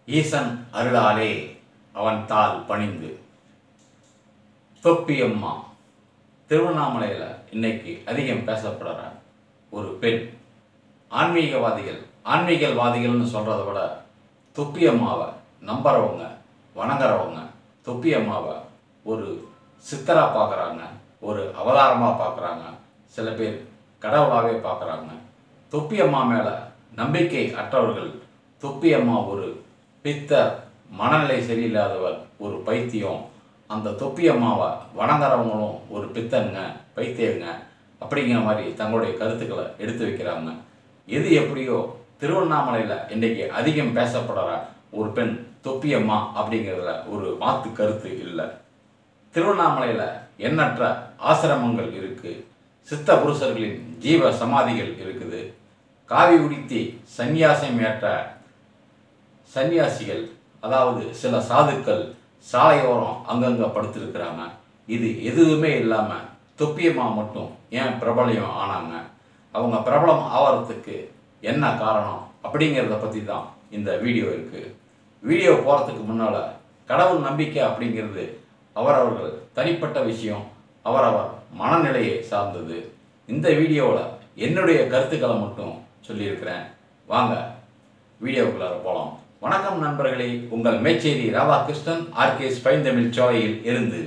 ஈசன் அருளாலே அவன் தாள் பணிந்து தொப்பியம்மா திருவண்ணாமலையில் இன்னைக்கு அதிகம் பேசப்படுற ஒரு பெண் ஆன்மீகவாதிகள் ஆன்மீகவாதிகள்னு சொல்கிறத விட தொப்பியம்மாவை நம்புறவங்க வணங்குறவங்க தொப்பியம்மாவை ஒரு சித்தராக பார்க்குறாங்க ஒரு அவதாரமாக பார்க்குறாங்க சில பேர் கடவுளாகவே பார்க்குறாங்க தொப்பியம்மா மேலே நம்பிக்கை அற்றவர்கள் தொப்பியம்மா ஒரு பித்தர் மனநிலை சரியில்லாதவர் ஒரு பைத்தியம் அந்த தொப்பியம்மாவை வணங்குறவங்களும் ஒரு பித்தனுங்க பைத்தியங்க அப்படிங்கிற மாதிரி தங்களுடைய கருத்துக்களை எடுத்து வைக்கிறாங்க எது எப்படியோ திருவண்ணாமலையில் இன்றைக்கி அதிகம் பேசப்படுற ஒரு பெண் தொப்பியம்மா அப்படிங்கிறதுல ஒரு மாத்து கருத்து இல்லை திருவண்ணாமலையில் எண்ணற்ற ஆசிரமங்கள் இருக்குது சித்த புருஷர்களின் ஜீவ சமாதிகள் இருக்குது காவி உடுத்தி சந்நியாசம் ஏற்ற சன்னியாசிகள் அதாவது சில சாதுக்கள் சாலையோரம் அங்கங்கே படுத்திருக்கிறாங்க இது எதுவுமே இல்லாமல் தொப்பியம்மா மட்டும் ஏன் பிரபலம் ஆனாங்க அவங்க பிரபலம் ஆவறதுக்கு என்ன காரணம் அப்படிங்கிறத பற்றி தான் இந்த வீடியோ இருக்குது வீடியோ போகிறதுக்கு முன்னால் கடவுள் நம்பிக்கை அப்படிங்கிறது அவரவர்கள் தனிப்பட்ட விஷயம் அவரவர் மனநிலையை சார்ந்தது இந்த வீடியோவில் என்னுடைய கருத்துக்களை மட்டும் சொல்லியிருக்கிறேன் வாங்க வீடியோக்குள்ளார போகலாம் வணக்கம் நண்பர்களே உங்கள் மேச்சேரி ராதாகிருஷ்ணன் ஆர்கே ஸ்பைந்தமிழ் சோலையில் இருந்து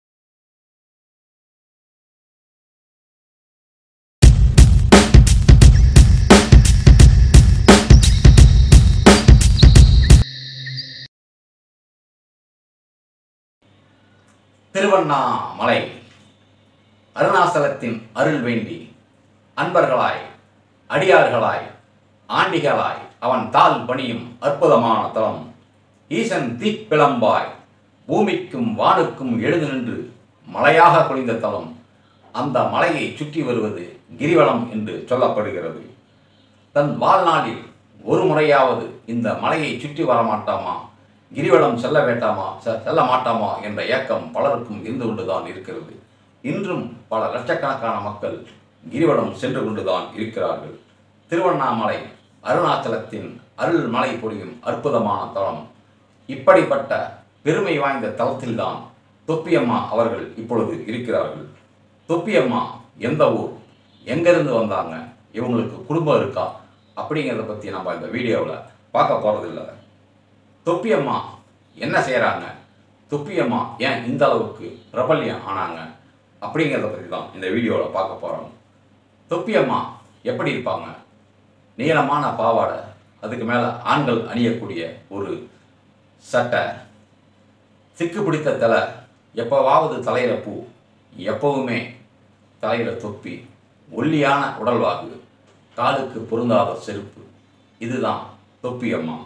திருவண்ணாமலை அருணாசலத்தின் அருள் வேண்டி அன்பர்களாய் அடியார்களாய் ஆண்டிகளாய் அவன் தாள் பணியும் அற்புதமான தலம் ஈசன் தீப்பிளம்பாய் பூமிக்கும் வானுக்கும் எழுந்து நின்று மலையாக குளிந்த தலம் அந்த மலையை சுற்றி வருவது கிரிவலம் என்று சொல்லப்படுகிறது தன் வாழ்நாளில் ஒரு முறையாவது இந்த மலையை சுற்றி வர மாட்டாமா கிரிவலம் செல்ல வேண்டாமா செ- செல்ல மாட்டாமா என்ற ஏக்கம் பலருக்கும் இருந்து கொண்டுதான் இருக்கிறது இன்றும் பல லட்சக்கணக்கான மக்கள் கிரிவலம் சென்று கொண்டுதான் இருக்கிறார்கள் திருவண்ணாமலை அருணாச்சலத்தின் அருள் மலை பொழியும் அற்புதமான தலம் இப்படிப்பட்ட பெருமை வாய்ந்த தலத்தில்தான் தொப்பியம்மா அவர்கள் இப்பொழுது இருக்கிறார்கள் தொப்பியம்மா எந்த ஊர் எங்கேருந்து வந்தாங்க இவங்களுக்கு குடும்பம் இருக்கா அப்படிங்கிறத பற்றி நம்ம இந்த வீடியோவில் பார்க்க போகிறதில்ல தொப்பியம்மா என்ன செய்கிறாங்க தொப்பியம்மா ஏன் இந்த அளவுக்கு பிரபல்யம் ஆனாங்க அப்படிங்கிறத பற்றி தான் இந்த வீடியோவில் பார்க்க போகிறோம் தொப்பியம்மா எப்படி இருப்பாங்க நீளமான பாவாடை அதுக்கு மேலே ஆண்கள் அணியக்கூடிய ஒரு சட்டை சிக்கு பிடித்த தலை எப்போவாவது தலையில் பூ எப்பவுமே தலையில் தொப்பி ஒல்லியான உடல்வாகு காலுக்கு பொருந்தாத செருப்பு இதுதான் தொப்பியம்மா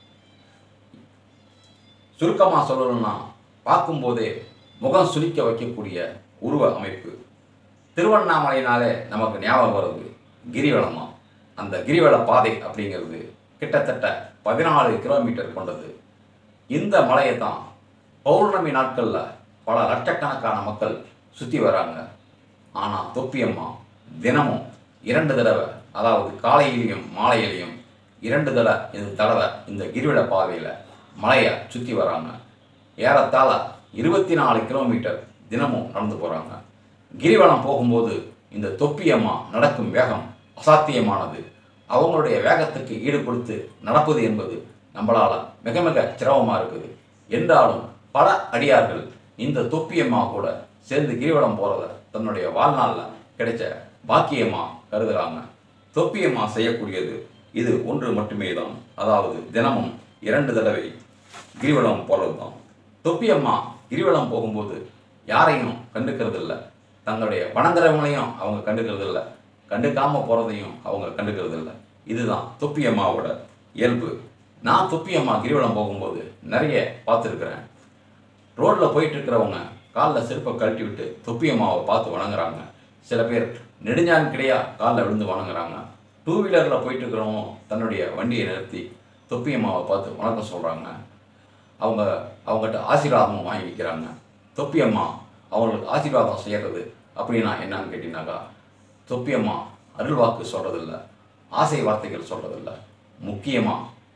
சுருக்கமாக சொல்லணும்னா பார்க்கும்போதே முகம் சுளிக்க வைக்கக்கூடிய உருவ அமைப்பு திருவண்ணாமலையினாலே நமக்கு ஞாபகம் வருது கிரிவலமா அந்த கிரிவல பாதை அப்படிங்கிறது கிட்டத்தட்ட பதினாலு கிலோமீட்டர் கொண்டது இந்த மலையை தான் பௌர்ணமி நாட்களில் பல லட்சக்கணக்கான மக்கள் சுற்றி வராங்க ஆனால் தொப்பியம்மா தினமும் இரண்டு தடவை அதாவது காலையிலையும் மாலையிலையும் இரண்டு தடவை இந்த தடவை இந்த கிரிவல பாதையில் மலையை சுற்றி வராங்க ஏறத்தாழ இருபத்தி நாலு கிலோமீட்டர் தினமும் நடந்து போகிறாங்க கிரிவலம் போகும்போது இந்த தொப்பியம்மா நடக்கும் வேகம் அசாத்தியமானது அவங்களுடைய வேகத்துக்கு ஈடு கொடுத்து நடப்பது என்பது நம்மளால் மிக மிக சிரமமாக இருக்குது என்றாலும் பல அடியார்கள் இந்த தொப்பியம்மா கூட சேர்ந்து கிரிவலம் போகிறத தன்னுடைய வாழ்நாளில் கிடைச்ச பாக்கியமாக கருதுகிறாங்க தொப்பியம்மா செய்யக்கூடியது இது ஒன்று மட்டுமே தான் அதாவது தினமும் இரண்டு தடவை கிரிவலம் போகிறது தான் தொப்பியம்மா கிரிவலம் போகும்போது யாரையும் கண்டுக்கிறது இல்லை தங்களுடைய வணங்குறவங்களையும் அவங்க கண்டுக்கிறது இல்லை கண்டுக்காம போகிறதையும் அவங்க கண்டுக்கிறது இல்லை இதுதான் தொப்பியம்மாவோட இயல்பு நான் தொப்பியம்மா கிரிவலம் போகும்போது நிறைய பார்த்துருக்குறேன் ரோட்டில் போயிட்டு இருக்கிறவங்க காலில் செருப்பை கழட்டி விட்டு தொப்பியம்மாவை பார்த்து வணங்குறாங்க சில பேர் நெடுஞ்சான் கிடையா காலில் விழுந்து வணங்குறாங்க டூ வீலரில் போயிட்டு இருக்கிறவங்க தன்னுடைய வண்டியை நிறுத்தி தொப்பியம்மாவை பார்த்து வணக்கம் சொல்கிறாங்க அவங்க அவங்ககிட்ட ஆசீர்வாதமும் வாங்கிக்கிறாங்க தொப்பியம்மா அவங்களுக்கு ஆசீர்வாதம் செய்கிறது அப்படின்னா என்னன்னு கேட்டிங்கனாக்கா தொப்பியம்மா அருள்வாக்கு சொல்கிறதில்ல ஆசை வார்த்தைகள் சொல்கிறதில்ல முக்கியமாக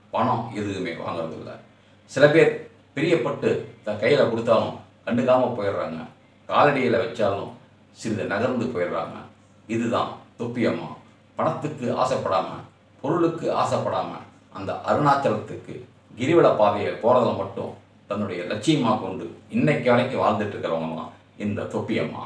பணம் எதுவுமே வாங்குறதில்ல சில பேர் பிரியப்பட்டு தன் கையில் கொடுத்தாலும் கண்டுக்காமல் போயிடுறாங்க காலடியில் வச்சாலும் சிறிது நகர்ந்து போயிடுறாங்க இதுதான் தொப்பி அம்மா பணத்துக்கு ஆசைப்படாமல் பொருளுக்கு ஆசைப்படாமல் அந்த அருணாச்சலத்துக்கு கிரிவல பாதையை போகிறத மட்டும் தன்னுடைய லட்சியமாக கொண்டு இன்னைக்கு வரைக்கும் வாழ்ந்துட்டு இருக்கிறவங்க தான் இந்த தொப்பி அம்மா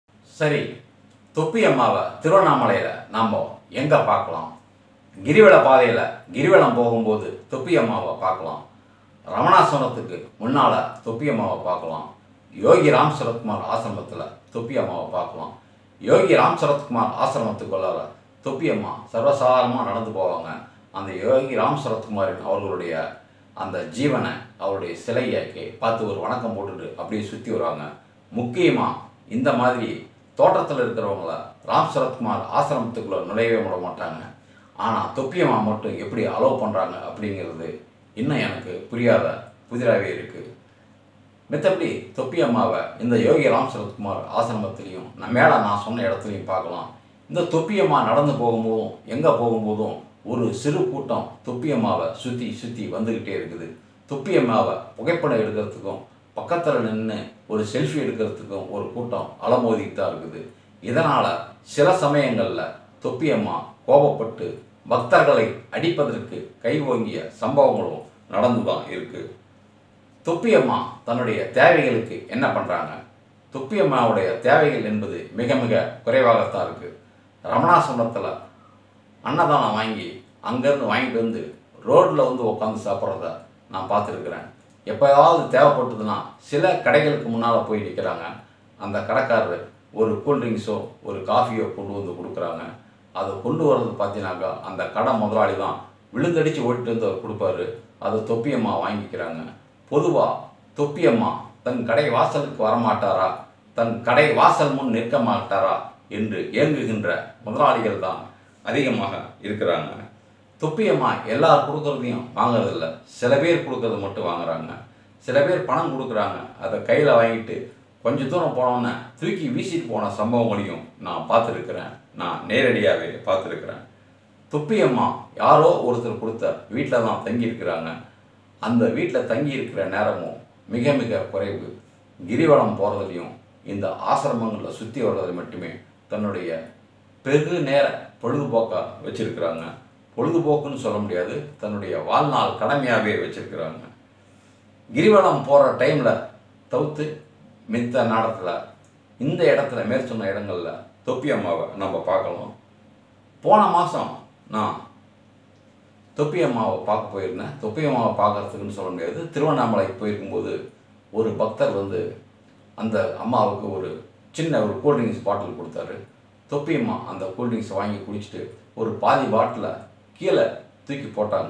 சரி தொப்பி அம்மாவை திருவண்ணாமலையில் நாம் எங்கே பார்க்கலாம் கிரிவல பாதையில் கிரிவலம் போகும்போது தொப்பி அம்மாவை பார்க்கலாம் ரமணாசனத்துக்கு முன்னால் தொப்பி அம்மாவை பார்க்கலாம் யோகி ராம் சரத்குமார் ஆசிரமத்தில் தொப்பி அம்மாவை பார்க்கலாம் யோகி ராம் சரத்குமார் ஆசிரமத்துக்குள்ளார தொப்பி அம்மா சர்வசாதாரணமாக நடந்து போவாங்க அந்த யோகி ராம் சரத்குமாரின் அவர்களுடைய அந்த ஜீவனை அவருடைய சிலையை கே- பார்த்து ஒரு வணக்கம் போட்டுட்டு அப்படியே சுற்றி வருவாங்க முக்கியமாக இந்த மாதிரி தோட்டத்தில் இருக்கிறவங்கள ராம் சரத்குமார் ஆசிரமத்துக்குள்ளே நுழையவே விட மாட்டாங்க ஆனால் தொப்பியம்மா மட்டும் எப்படி அலோவ் பண்ணுறாங்க அப்படிங்கிறது இன்னும் எனக்கு புரியாத புதிராகவே இருக்குது மித்தபடி தொப்பி அம்மாவை இந்த யோகி ராம் சரத்குமார் ஆசிரமத்திலையும் நான் மேலே நான் சொன்ன இடத்துலையும் பார்க்கலாம் இந்த தொப்பி அம்மா நடந்து போகும்போதும் எங்கே போகும்போதும் ஒரு சிறு கூட்டம் தொப்பி அம்மாவை சுற்றி சுற்றி வந்துக்கிட்டே இருக்குது தொப்பி அம்மாவை புகைப்படம் எடுக்கிறதுக்கும் பக்கத்தில் நின்று ஒரு செல்ஃபி எடுக்கிறதுக்கும் ஒரு கூட்டம் அலமோதிட்டு தான் இருக்குது இதனால் சில சமயங்களில் தொப்பி அம்மா கோபப்பட்டு பக்தர்களை அடிப்பதற்கு கை ஓங்கிய சம்பவங்களும் நடந்து தான் இருக்குது தொப்பியம்மா தன்னுடைய தேவைகளுக்கு என்ன பண்ணுறாங்க தொப்பியம்மாவுடைய தேவைகள் என்பது மிக மிக குறைவாகத்தான் இருக்குது ரமணாசனத்தில் அன்னதானம் வாங்கி அங்கேருந்து வாங்கிட்டு வந்து ரோட்டில் வந்து உட்காந்து சாப்பிட்றத நான் பார்த்துருக்குறேன் எப்போயாவது தேவைப்பட்டதுன்னா சில கடைகளுக்கு முன்னால் போய் நிற்கிறாங்க அந்த கடைக்காரர் ஒரு கூல்ட்ரிங்க்ஸோ ஒரு காஃபியோ கொண்டு வந்து கொடுக்குறாங்க அதை கொண்டு வர்றது பார்த்தீங்கன்னாக்கா அந்த கடை முதலாளி தான் விழுந்தடிச்சு ஓட்டிட்டு வந்து அவர் கொடுப்பாரு அதை தொப்பியம்மா வாங்கிக்கிறாங்க பொதுவாக தொப்பியம்மா தன் கடை வாசலுக்கு வரமாட்டாரா தன் கடை வாசல் முன் நிற்க மாட்டாரா என்று ஏங்குகின்ற முதலாளிகள் தான் அதிகமாக இருக்கிறாங்க தொப்பியம்மா எல்லார் கொடுக்குறதையும் வாங்குறதில்ல சில பேர் கொடுக்கறது மட்டும் வாங்குறாங்க சில பேர் பணம் கொடுக்குறாங்க அதை கையில் வாங்கிட்டு கொஞ்ச தூரம் போனோன்னே தூக்கி வீசிட்டு போன சம்பவங்களையும் நான் பார்த்துருக்கிறேன் நான் நேரடியாகவே பார்த்துருக்கிறேன் தொப்பியம்மா யாரோ ஒருத்தர் கொடுத்த வீட்டில் தான் தங்கியிருக்கிறாங்க அந்த வீட்டில் தங்கி இருக்கிற நேரமும் மிக மிக குறைவு கிரிவலம் போகிறதுலையும் இந்த ஆசிரமங்களில் சுற்றி வர்றது மட்டுமே தன்னுடைய பெரு நேர பொழுதுபோக்காக வச்சிருக்கிறாங்க பொழுதுபோக்குன்னு சொல்ல முடியாது தன்னுடைய வாழ்நாள் கடமையாகவே வச்சிருக்கிறாங்க கிரிவலம் போகிற டைமில் தவிர்த்து மித்த நாடத்தில் இந்த இடத்துல மேற்சொன்ன இடங்களில் தொப்பி அம்மாவை நம்ம பார்க்கலாம் போன மாதம் நான் தொப்பி அம்மாவை பார்க்க போயிருந்தேன் தொப்பி அம்மாவை பார்க்கறதுக்குன்னு சொல்ல முடியாது திருவண்ணாமலைக்கு போயிருக்கும்போது ஒரு பக்தர் வந்து அந்த அம்மாவுக்கு ஒரு சின்ன ஒரு கூல்ட்ரிங்க்ஸ் பாட்டில் கொடுத்தாரு தொப்பி அம்மா அந்த கூல்ட்ரிங்க்ஸ் வாங்கி குடிச்சிட்டு ஒரு பாதி பாட்டிலை கீழே தூக்கி போட்டாங்க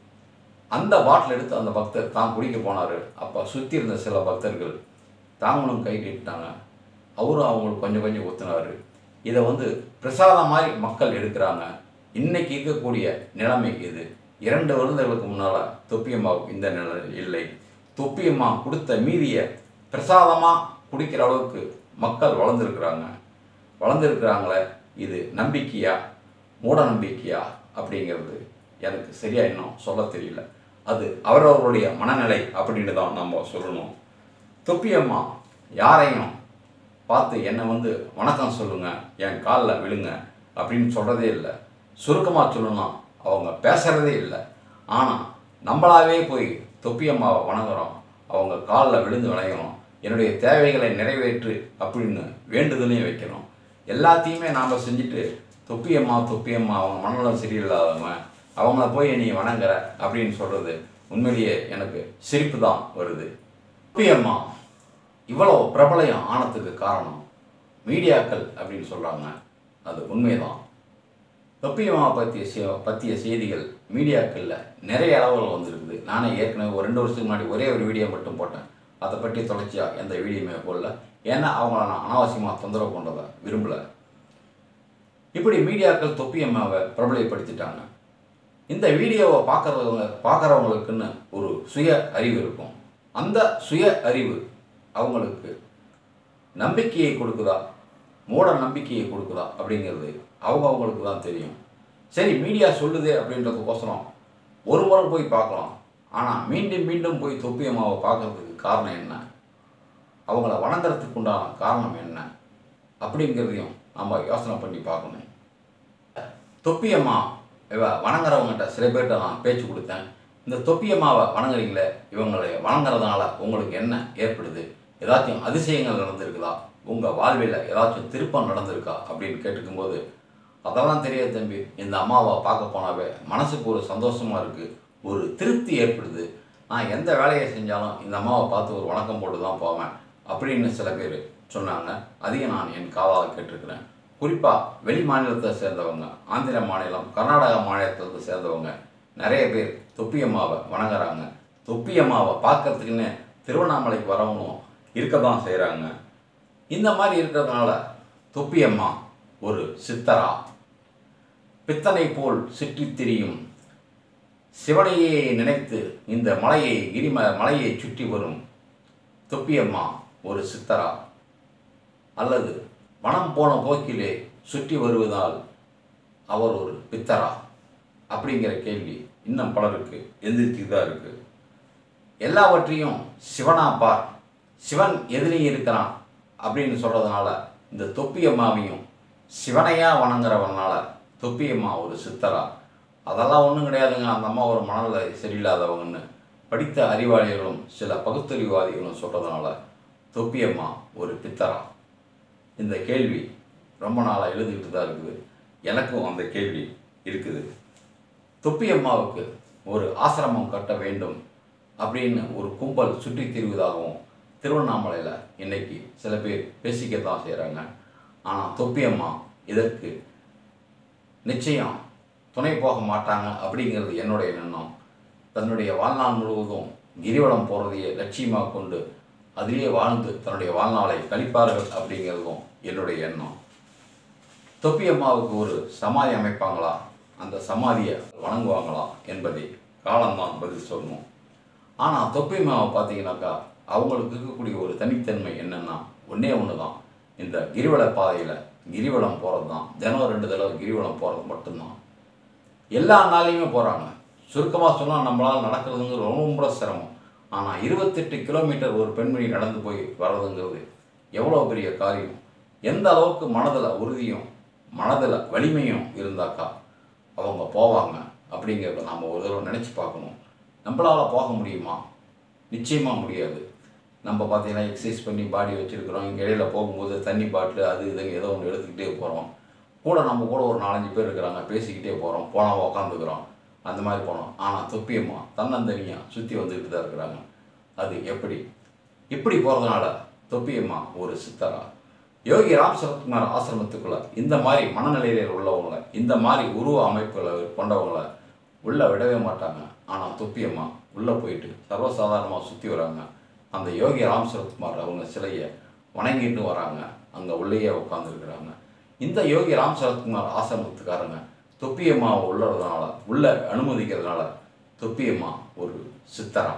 அந்த பாட்டில் எடுத்து அந்த பக்தர் தான் குடிக்க போனார் அப்போ சுற்றி இருந்த சில பக்தர்கள் தாங்களும் கை நீட்டினாங்க அவரும் அவங்களுக்கு கொஞ்சம் கொஞ்சம் ஊற்றினார் இதை வந்து பிரசாதம் மாதிரி மக்கள் எடுக்கிறாங்க இன்னைக்கு இருக்கக்கூடிய நிலைமை இது இரண்டு வருடங்களுக்கு முன்னால் தொப்பியம்மாவுக்கு இந்த நிலை இல்லை தொப்பியம்மா கொடுத்த மீதியை பிரசாதமாக குடிக்கிற அளவுக்கு மக்கள் வளர்ந்துருக்குறாங்க வளர்ந்துருக்குறாங்களே இது நம்பிக்கையா மூட நம்பிக்கையா அப்படிங்கிறது எனக்கு சரியா இன்னும் சொல்ல தெரியல அது அவரவருடைய மனநிலை அப்படின்னு தான் நம்ம சொல்லணும் தொப்பியம்மா யாரையும் பார்த்து என்னை வந்து வணக்கம் சொல்லுங்க என் காலில் விழுங்க அப்படின்னு சொல்கிறதே இல்லை சுருக்கமாக சொல்லணும் அவங்க பேசுகிறதே இல்லை ஆனால் நம்மளாவே போய் தொப்பியம்மாவை வணங்குறோம் அவங்க காலில் விழுந்து வணங்குறோம் என்னுடைய தேவைகளை நிறைவேற்று அப்படின்னு வேண்டுதலையும் வைக்கிறோம் எல்லாத்தையுமே நாம் செஞ்சுட்டு தொப்பியம்மா தொப்பியம்மா அவங்க மனநலம் சரியில்லாதவங்க அவங்கள போய் நீ வணங்குற அப்படின்னு சொல்கிறது உண்மையிலேயே எனக்கு சிரிப்பு தான் வருது தொப்பியம்மா இவ்வளோ பிரபலம் ஆனதுக்கு காரணம் மீடியாக்கள் அப்படின்னு சொல்கிறாங்க அது உண்மைதான் தொப்பியம்மா பற்றிய செ பற்றிய செய்திகள் மீடியாக்களில் நிறைய அளவில் வந்திருக்குது நானே ஏற்கனவே ஒரு ரெண்டு வருஷத்துக்கு முன்னாடி ஒரே ஒரு வீடியோ மட்டும் போட்டேன் அதை பற்றி தொடர்ச்சியாக எந்த வீடியோமே போடல ஏன்னா அவங்கள நான் அனாவசியமாக தொந்தரவு பண்ணுறதை விரும்பலை இப்படி மீடியாக்கள் தொப்பியம்மாவை பிரபலப்படுத்திட்டாங்க இந்த வீடியோவை பார்க்குறவங்க பார்க்குறவங்களுக்குன்னு ஒரு சுய அறிவு இருக்கும் அந்த சுய அறிவு அவங்களுக்கு நம்பிக்கையை கொடுக்குதா மூட நம்பிக்கையை கொடுக்குதா அப்படிங்கிறது அவங்க அவங்களுக்கு தான் தெரியும் சரி மீடியா சொல்லுதே அப்படின்றதுக்கோசரம் ஒரு முறை போய் பார்க்கலாம் ஆனால் மீண்டும் மீண்டும் போய் தொப்பி அம்மாவை பார்க்கறதுக்கு காரணம் என்ன அவங்கள வணங்குறதுக்கு உண்டான காரணம் என்ன அப்படிங்கிறதையும் நம்ம யோசனை பண்ணி பார்க்கணும் தொப்பி அம்மா இவ வணங்குறவங்ககிட்ட சில பேர்கிட்ட நான் பேச்சு கொடுத்தேன் இந்த தொப்பி அம்மாவை வணங்குறீங்களே இவங்களை வணங்குறதுனால உங்களுக்கு என்ன ஏற்படுது ஏதாச்சும் அதிசயங்கள் நடந்திருக்குதா உங்கள் வாழ்வில் ஏதாச்சும் திருப்பம் நடந்திருக்கா அப்படின்னு கேட்டுக்கும்போது அதெல்லாம் தெரியாது தம்பி இந்த அம்மாவை பார்க்க போனாவே மனசுக்கு ஒரு சந்தோஷமாக இருக்குது ஒரு திருப்தி ஏற்படுது நான் எந்த வேலையை செஞ்சாலும் இந்த அம்மாவை பார்த்து ஒரு வணக்கம் போட்டு தான் போவேன் அப்படின்னு சில பேர் சொன்னாங்க அதையும் நான் என் காதால் கேட்டிருக்கிறேன் குறிப்பாக வெளி மாநிலத்தை சேர்ந்தவங்க ஆந்திர மாநிலம் கர்நாடகா மாநிலத்தை சேர்ந்தவங்க நிறைய பேர் தொப்பி அம்மாவை வணங்குறாங்க தொப்பி அம்மாவை பார்க்கறதுக்குன்னு திருவண்ணாமலைக்கு வரவங்களும் இருக்க தான் செய்கிறாங்க இந்த மாதிரி இருக்கிறதுனால தொப்பி அம்மா ஒரு சித்தரா பித்தனை போல் சுற்றித் திரியும் சிவனையே நினைத்து இந்த மலையை கிரிம மலையை சுற்றி வரும் தொப்பியம்மா ஒரு சித்தரா அல்லது மனம் போன போக்கிலே சுற்றி வருவதால் அவர் ஒரு பித்தரா அப்படிங்கிற கேள்வி இன்னும் பலருக்கு எந்திரிச்சு தான் இருக்கு எல்லாவற்றையும் சிவனா பார் சிவன் எதிரியும் இருக்கிறான் அப்படின்னு சொல்கிறதுனால இந்த தொப்பியம்மாவையும் சிவனையா வணங்குறவனால தொப்பியம்மா ஒரு சித்தரா அதெல்லாம் ஒன்றும் கிடையாதுங்க அந்த அம்மா ஒரு மனநிலை சரியில்லாதவங்கன்னு படித்த அறிவாளிகளும் சில பகுத்தறிவாதிகளும் சொல்கிறதுனால தொப்பியம்மா ஒரு பித்தரா இந்த கேள்வி ரொம்ப நாளாக எழுதிக்கிட்டு தான் இருக்குது எனக்கும் அந்த கேள்வி இருக்குது தொப்பி அம்மாவுக்கு ஒரு ஆசிரமம் கட்ட வேண்டும் அப்படின்னு ஒரு கும்பல் சுற்றி திரிவதாகவும் திருவண்ணாமலையில் இன்னைக்கு சில பேர் பேசிக்கத்தான் செய்கிறாங்க ஆனால் தொப்பி அம்மா இதற்கு நிச்சயம் துணை போக மாட்டாங்க அப்படிங்கிறது என்னுடைய எண்ணம் தன்னுடைய வாழ்நாள் முழுவதும் கிரிவலம் போகிறதையே லட்சியமாக கொண்டு அதிலேயே வாழ்ந்து தன்னுடைய வாழ்நாளை கழிப்பார்கள் அப்படிங்கிறதும் என்னுடைய எண்ணம் தொப்பி அம்மாவுக்கு ஒரு சமாதி அமைப்பாங்களா அந்த சமாதியை வணங்குவாங்களா என்பதை காலம்தான் பதில் சொல்லணும் ஆனால் தொப்பி அம்மாவை பார்த்தீங்கன்னாக்கா அவங்களுக்கு இருக்கக்கூடிய ஒரு தனித்தன்மை என்னென்னா ஒன்றே ஒன்று தான் இந்த கிரிவல பாதையில் கிரிவலம் போகிறது தான் தினம் ரெண்டு தடவை கிரிவலம் போகிறது மட்டும்தான் எல்லா நாளையுமே போகிறாங்க சுருக்கமாக சொன்னால் நம்மளால் நடக்கிறதுங்கிறது ரொம்ப சிரமம் ஆனால் இருபத்தெட்டு கிலோமீட்டர் ஒரு பெண்மணி நடந்து போய் வர்றதுங்கிறது எவ்வளோ பெரிய காரியம் எந்த அளவுக்கு மனதில் உறுதியும் மனதில் வலிமையும் இருந்தாக்கா அவங்க போவாங்க அப்படிங்கிறத நாம் ஒரு தடவை நினச்சி பார்க்கணும் நம்மளால் போக முடியுமா நிச்சயமாக முடியாது நம்ம பார்த்தீங்கன்னா எக்ஸசைஸ் பண்ணி பாடி வச்சுருக்கிறோம் இங்கே இடையில போகும்போது தண்ணி பாட்டில் அது இதுன்னு ஏதோ ஒன்று எடுத்துக்கிட்டே போகிறோம் கூட நம்ம கூட ஒரு நாலஞ்சு பேர் இருக்கிறாங்க பேசிக்கிட்டே போகிறோம் போனால் உக்காந்துக்கிறோம் அந்த மாதிரி போனோம் ஆனால் தொப்பியம்மா தன்னந்தனியாக சுற்றி வந்துக்கிட்டு தான் இருக்கிறாங்க அது எப்படி இப்படி போகிறதுனால தொப்பியம்மா ஒரு சித்தரா யோகி ராம் சரத்குமார் ஆசிரமத்துக்குள்ள இந்த மாதிரி மனநிலையில் உள்ளவங்கள இந்த மாதிரி உருவ அமைப்புகளை கொண்டவங்கள உள்ளே விடவே மாட்டாங்க ஆனால் தொப்பியம்மா உள்ளே போயிட்டு சர்வசாதாரணமாக சுற்றி வராங்க அந்த யோகி ராம் சரத்குமார் அவங்க சிலையை வணங்கிட்டு வராங்க அங்கே உள்ளேயே உட்காந்துருக்குறாங்க இந்த யோகி ராம் சரத்குமார் ஆசிரமத்துக்காரங்க தொப்பியம்மாவை உள்ளதுனால உள்ள அனுமதிக்கிறதுனால தொப்பியம்மா ஒரு சித்தரா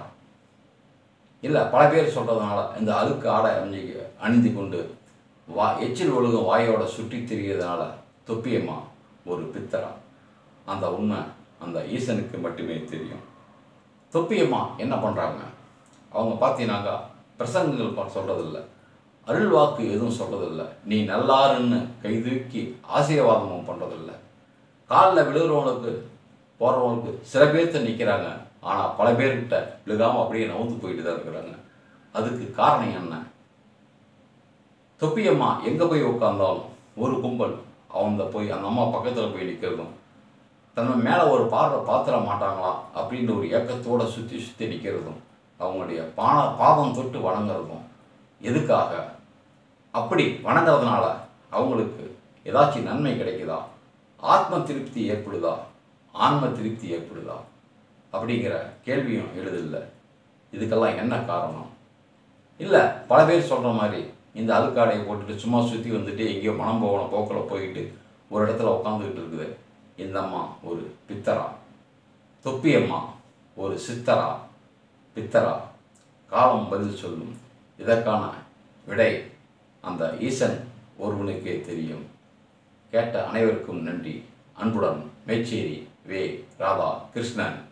இல்லை பல பேர் சொல்கிறதுனால இந்த அழுக்கு ஆடை அணிஞ்சு அணிந்து கொண்டு வா எச்சில் ஒழுகும் வாயோட சுற்றி திரிகிறதுனால தொப்பியம்மா ஒரு பித்தரா அந்த உண்மை அந்த ஈசனுக்கு மட்டுமே தெரியும் தொப்பியம்மா என்ன பண்ணுறாங்க அவங்க பார்த்தீங்கன்னாக்கா பிரசங்கங்கள் ப- சொல்றதில்ல அருள் வாக்கு எதுவும் சொல்றதில்ல நீ நல்லாருன்னு கைதூக்கி ஆசீர்வாதமும் பண்ணுறதில்ல காலில் விழுகிறவங்களுக்கு போகிறவங்களுக்கு சில பேர்த்த நிற்கிறாங்க ஆனால் பல பேர்கிட்ட விழுகாமல் அப்படியே நவுந்து போயிட்டு தான் இருக்கிறாங்க அதுக்கு காரணம் என்ன தொப்பியம்மா எங்கே போய் உட்காந்தாலும் ஒரு கும்பல் அவங்க போய் அந்த அம்மா பக்கத்தில் போய் நிற்கிறதும் தன்னை மேலே ஒரு பார்வை பாத்திர மாட்டாங்களா அப்படின்ற ஒரு ஏக்கத்தோட சுற்றி சுற்றி நிற்கிறதும் அவங்களுடைய பான பாதம் தொட்டு வணங்குறதும் எதுக்காக அப்படி வணங்குறதுனால அவங்களுக்கு ஏதாச்சும் நன்மை கிடைக்குதா ஆத்ம திருப்தி ஏற்படுதா ஆன்ம திருப்தி ஏற்படுதா அப்படிங்கிற கேள்வியும் எழுதில்ல இதுக்கெல்லாம் என்ன காரணம் இல்லை பல பேர் சொல்கிற மாதிரி இந்த அழுக்காடையை போட்டுட்டு சும்மா சுற்றி வந்துட்டு எங்கேயோ மனம் போகணும் போக்கில் போயிட்டு ஒரு இடத்துல உட்காந்துக்கிட்டு இருக்குது இந்த அம்மா ஒரு பித்தரா தொப்பி அம்மா ஒரு சித்தரா பித்தரா காலம் பதில் சொல்லும் இதற்கான விடை அந்த ஈசன் ஒருவனுக்கே தெரியும் கேட்ட அனைவருக்கும் நன்றி அன்புடன் மேச்சேரி வே ராதா கிருஷ்ணன்